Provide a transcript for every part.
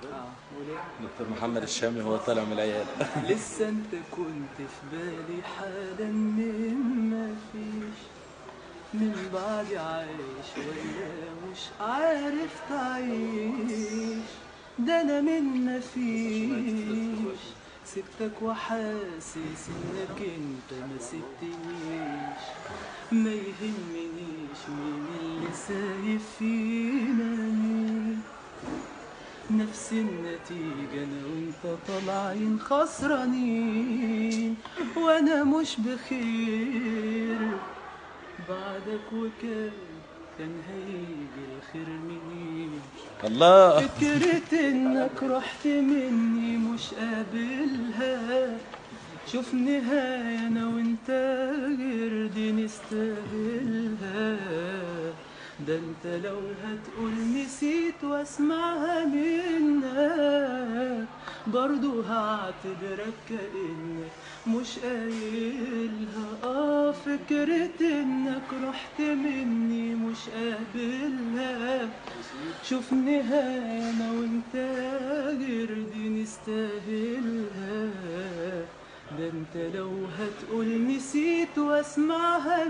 اه وليه؟ دكتور محمد الشامي هو طالع من العيال لسه انت كنت في بالي حالا من ما فيش من بعد عايش ولا مش عارف تعيش ده انا من ما فيش سبتك وحاسس انك انت ما سبتنيش ما يهمنيش مين اللي سايب فينا مين نفس النتيجة أنا وأنت طالعين خسرانين وأنا مش بخير بعدك وكان كان هيجي الخير منين الله فكرة إنك رحت مني مش قابلها شوف نهاية أنا وأنت غير دي نستاهلها ده انت لو هتقول نسيت واسمعها منك برضو هعتبرك كأنك مش قايلها اه فكرة انك رحت مني مش قابلها شوف نهاية انا وانت غير دي نستاهلها ده انت لو هتقول نسيت واسمعها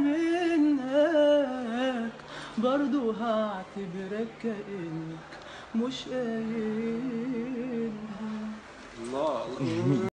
منك برضو هعتبرك كأنك مش قايلها الله